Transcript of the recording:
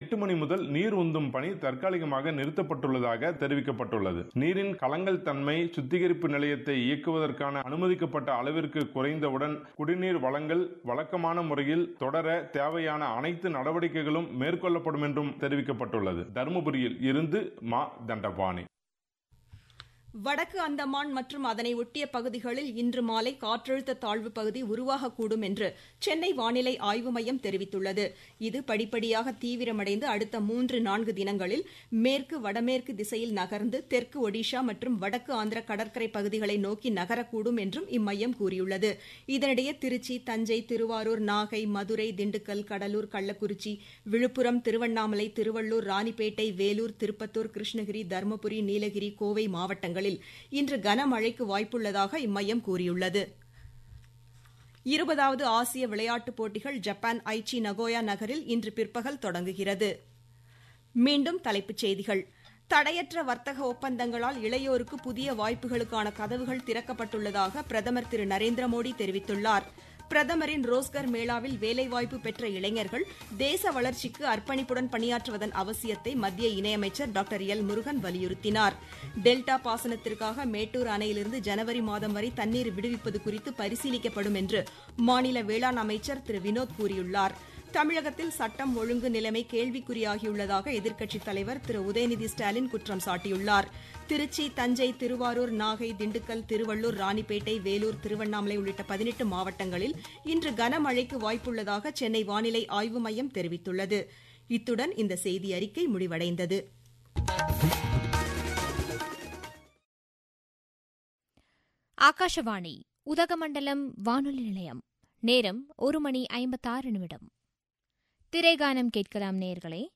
எட்டு மணி முதல் நீர் உந்தும் பணி தற்காலிகமாக நிறுத்தப்பட்டுள்ளதாக தெரிவிக்கப்பட்டுள்ளது நீரின் கலங்கல் தன்மை சுத்திகரிப்பு நிலையத்தை இயக்குவதற்கான அனுமதிக்கப்பட்ட அளவிற்கு குறைந்தவுடன் குடிநீர் வழங்கல் வழக்கமான முறையில் தொடர தேவையான அனைத்து நடவடிக்கைகளும் மேற்கொள்ளப்படும் என்றும் தெரிவிக்கப்பட்டுள்ளது தருமபுரியில் இருந்து மா தண்டபாணி வடக்கு அந்தமான் மற்றும் அதனை ஒட்டிய பகுதிகளில் இன்று மாலை காற்றழுத்த தாழ்வு பகுதி உருவாகக்கூடும் என்று சென்னை வானிலை ஆய்வு மையம் தெரிவித்துள்ளது இது படிப்படியாக தீவிரமடைந்து அடுத்த மூன்று நான்கு தினங்களில் மேற்கு வடமேற்கு திசையில் நகர்ந்து தெற்கு ஒடிஷா மற்றும் வடக்கு ஆந்திர கடற்கரை பகுதிகளை நோக்கி நகரக்கூடும் என்றும் இம்மையம் கூறியுள்ளது இதனிடையே திருச்சி தஞ்சை திருவாரூர் நாகை மதுரை திண்டுக்கல் கடலூர் கள்ளக்குறிச்சி விழுப்புரம் திருவண்ணாமலை திருவள்ளூர் ராணிப்பேட்டை வேலூர் திருப்பத்தூர் கிருஷ்ணகிரி தருமபுரி நீலகிரி கோவை மாவட்டங்களில் மாவட்டங்களில் இன்று கனமழைக்கு வாய்ப்புள்ளதாக இம்மையம் கூறியுள்ளது இருபதாவது ஆசிய விளையாட்டுப் போட்டிகள் ஜப்பான் ஐச்சி நகோயா நகரில் இன்று பிற்பகல் தொடங்குகிறது மீண்டும் தலைப்புச் செய்திகள் தடையற்ற வர்த்தக ஒப்பந்தங்களால் இளையோருக்கு புதிய வாய்ப்புகளுக்கான கதவுகள் திறக்கப்பட்டுள்ளதாக பிரதமர் திரு நரேந்திர மோடி தெரிவித்துள்ளார் பிரதமரின் ரோஸ்கர் மேளாவில் வேலைவாய்ப்பு பெற்ற இளைஞர்கள் தேச வளர்ச்சிக்கு அர்ப்பணிப்புடன் பணியாற்றுவதன் அவசியத்தை மத்திய இணையமைச்சர் டாக்டர் எல் முருகன் வலியுறுத்தினார் டெல்டா பாசனத்திற்காக மேட்டூர் அணையிலிருந்து ஜனவரி மாதம் வரை தண்ணீர் விடுவிப்பது குறித்து பரிசீலிக்கப்படும் என்று மாநில வேளாண் அமைச்சர் திரு வினோத் கூறியுள்ளார் தமிழகத்தில் சட்டம் ஒழுங்கு நிலைமை கேள்விக்குறியாகியுள்ளதாக எதிர்க்கட்சித் தலைவர் திரு உதயநிதி ஸ்டாலின் குற்றம் சாட்டியுள்ளார் திருச்சி தஞ்சை திருவாரூர் நாகை திண்டுக்கல் திருவள்ளூர் ராணிப்பேட்டை வேலூர் திருவண்ணாமலை உள்ளிட்ட பதினெட்டு மாவட்டங்களில் இன்று கனமழைக்கு வாய்ப்புள்ளதாக சென்னை வானிலை ஆய்வு மையம் தெரிவித்துள்ளது இத்துடன் இந்த செய்தி அறிக்கை முடிவடைந்தது ஆகாஷவாணி உதகமண்டலம் வானொலி நிலையம் நேரம் ஒரு மணி ஐம்பத்தாறு நிமிடம் திரைகானம் கேட்கலாம் நேர்களே